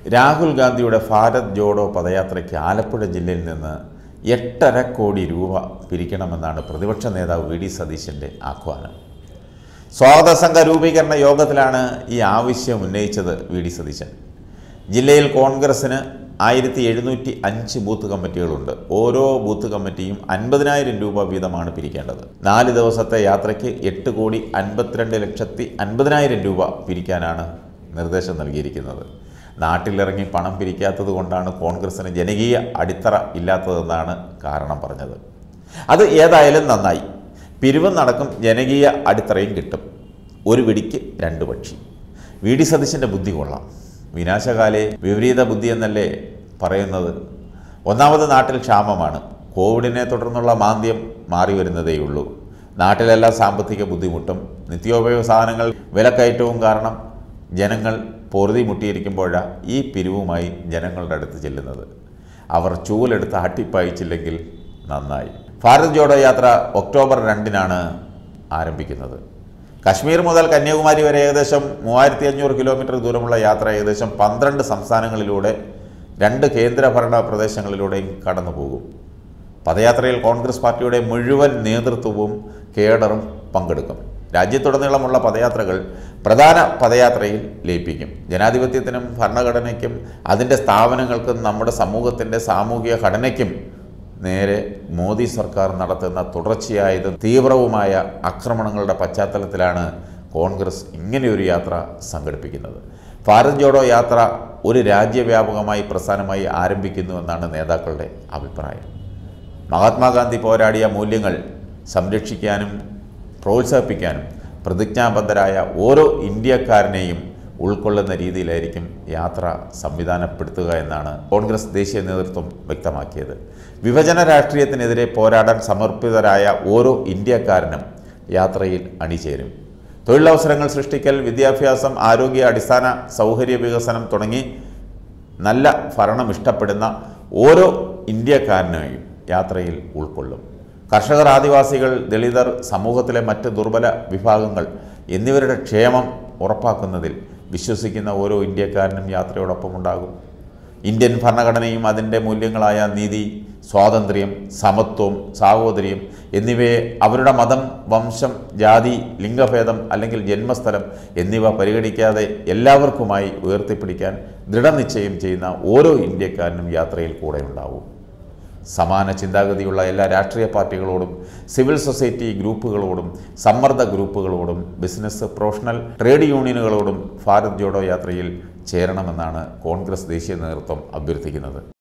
രാഹുൽ ഗാന്ധിയുടെ ഭാരത് ജോഡോ പദയാത്രയ്ക്ക് ആലപ്പുഴ ജില്ലയിൽ നിന്ന് എട്ടര കോടി രൂപ പിരിക്കണമെന്നാണ് പ്രതിപക്ഷ നേതാവ് വി ഡി സതീശൻ്റെ ആഹ്വാനം സ്വാഗത സംഘ രൂപീകരണ യോഗത്തിലാണ് ഈ ആവശ്യം ഉന്നയിച്ചത് വി ഡി സതീശൻ ജില്ലയിൽ കോൺഗ്രസ്സിന് ആയിരത്തി എഴുന്നൂറ്റി അഞ്ച് ബൂത്ത് കമ്മിറ്റികളുണ്ട് ഓരോ ബൂത്ത് കമ്മിറ്റിയും അൻപതിനായിരം രൂപ വീതമാണ് പിരിക്കേണ്ടത് നാല് ദിവസത്തെ യാത്രയ്ക്ക് എട്ട് കോടി അൻപത്തിരണ്ട് ലക്ഷത്തി അൻപതിനായിരം രൂപ പിരിക്കാനാണ് നിർദ്ദേശം നൽകിയിരിക്കുന്നത് നാട്ടിലിറങ്ങി പണം പിരിക്കാത്തത് കൊണ്ടാണ് കോൺഗ്രസ്സിന് ജനകീയ അടിത്തറ ഇല്ലാത്തതെന്നാണ് കാരണം പറഞ്ഞത് അത് ഏതായാലും നന്നായി പിരിവും നടക്കും ജനകീയ അടിത്തറയും കിട്ടും ഒരു വെടിക്ക് രണ്ട് പക്ഷി വി ഡി സതീശൻ്റെ ബുദ്ധി കൊള്ളാം വിനാശകാലെ വിപരീത ബുദ്ധി എന്നല്ലേ പറയുന്നത് ഒന്നാമത് നാട്ടിൽ ക്ഷാമമാണ് കോവിഡിനെ തുടർന്നുള്ള മാന്ദ്യം മാറി വരുന്നതേയുള്ളൂ നാട്ടിലെല്ലാം സാമ്പത്തിക ബുദ്ധിമുട്ടും നിത്യോപയോഗ സാധനങ്ങൾ വിലക്കയറ്റവും കാരണം ജനങ്ങൾ പൊറുതി മുട്ടിയിരിക്കുമ്പോഴാണ് ഈ പിരിവുമായി ജനങ്ങളുടെ അടുത്ത് ചെല്ലുന്നത് അവർ ചൂലെടുത്ത് അട്ടിപ്പായിച്ചില്ലെങ്കിൽ നന്നായി ഭാരത് ജോഡോ യാത്ര ഒക്ടോബർ രണ്ടിനാണ് ആരംഭിക്കുന്നത് കശ്മീർ മുതൽ കന്യാകുമാരി വരെ ഏകദേശം മൂവായിരത്തി അഞ്ഞൂറ് കിലോമീറ്റർ ദൂരമുള്ള യാത്ര ഏകദേശം പന്ത്രണ്ട് സംസ്ഥാനങ്ങളിലൂടെ രണ്ട് കേന്ദ്രഭരണ പ്രദേശങ്ങളിലൂടെയും കടന്നു പോകും പദയാത്രയിൽ കോൺഗ്രസ് പാർട്ടിയുടെ മുഴുവൻ നേതൃത്വവും കേഡറും പങ്കെടുക്കും രാജ്യത്തുടനീളമുള്ള പദയാത്രകൾ പ്രധാന പദയാത്രയിൽ ലയിപ്പിക്കും ജനാധിപത്യത്തിനും ഭരണഘടനയ്ക്കും അതിൻ്റെ സ്ഥാപനങ്ങൾക്കും നമ്മുടെ സമൂഹത്തിൻ്റെ സാമൂഹിക ഘടനയ്ക്കും നേരെ മോദി സർക്കാർ നടത്തുന്ന തുടർച്ചയായതും തീവ്രവുമായ ആക്രമണങ്ങളുടെ പശ്ചാത്തലത്തിലാണ് കോൺഗ്രസ് ഇങ്ങനെയൊരു യാത്ര സംഘടിപ്പിക്കുന്നത് ഭാരത് ജോഡോ യാത്ര ഒരു രാജ്യവ്യാപകമായി പ്രസ്ഥാനമായി ആരംഭിക്കുന്നുവെന്നാണ് നേതാക്കളുടെ അഭിപ്രായം മഹാത്മാഗാന്ധി പോരാടിയ മൂല്യങ്ങൾ സംരക്ഷിക്കാനും പ്രോത്സാഹിപ്പിക്കാനും പ്രതിജ്ഞാബദ്ധരായ ഓരോ ഇന്ത്യക്കാരനെയും ഉൾക്കൊള്ളുന്ന രീതിയിലായിരിക്കും യാത്ര സംവിധാനപ്പെടുത്തുക എന്നാണ് കോൺഗ്രസ് ദേശീയ നേതൃത്വം വ്യക്തമാക്കിയത് വിഭജന രാഷ്ട്രീയത്തിനെതിരെ പോരാടാൻ സമർപ്പിതരായ ഓരോ ഇന്ത്യക്കാരനും യാത്രയിൽ അണിചേരും തൊഴിലവസരങ്ങൾ സൃഷ്ടിക്കൽ വിദ്യാഭ്യാസം ആരോഗ്യ അടിസ്ഥാന സൗകര്യ വികസനം തുടങ്ങി നല്ല ഭരണം ഇഷ്ടപ്പെടുന്ന ഓരോ ഇന്ത്യക്കാരനെയും യാത്രയിൽ ഉൾക്കൊള്ളും കർഷകർ ആദിവാസികൾ ദളിതർ സമൂഹത്തിലെ മറ്റ് ദുർബല വിഭാഗങ്ങൾ എന്നിവരുടെ ക്ഷേമം ഉറപ്പാക്കുന്നതിൽ വിശ്വസിക്കുന്ന ഓരോ ഇന്ത്യക്കാരനും യാത്രയോടൊപ്പം ഉണ്ടാകും ഇന്ത്യൻ ഭരണഘടനയും അതിൻ്റെ മൂല്യങ്ങളായ നീതി സ്വാതന്ത്ര്യം സമത്വം സാഹോദര്യം എന്നിവയെ അവരുടെ മതം വംശം ജാതി ലിംഗഭേദം അല്ലെങ്കിൽ ജന്മസ്ഥലം എന്നിവ പരിഗണിക്കാതെ എല്ലാവർക്കുമായി ഉയർത്തിപ്പിടിക്കാൻ ദൃഢനിശ്ചയം ചെയ്യുന്ന ഓരോ ഇന്ത്യക്കാരനും യാത്രയിൽ കൂടെ ഉണ്ടാവും സമാന ചിന്താഗതിയുള്ള എല്ലാ രാഷ്ട്രീയ പാർട്ടികളോടും സിവിൽ സൊസൈറ്റി ഗ്രൂപ്പുകളോടും സമ്മർദ്ദ ഗ്രൂപ്പുകളോടും ബിസിനസ് പ്രൊഫഷണൽ ട്രേഡ് യൂണിയനുകളോടും ഭാരത് ജോഡോ യാത്രയിൽ ചേരണമെന്നാണ് കോൺഗ്രസ് ദേശീയ നേതൃത്വം അഭ്യർത്ഥിക്കുന്നത്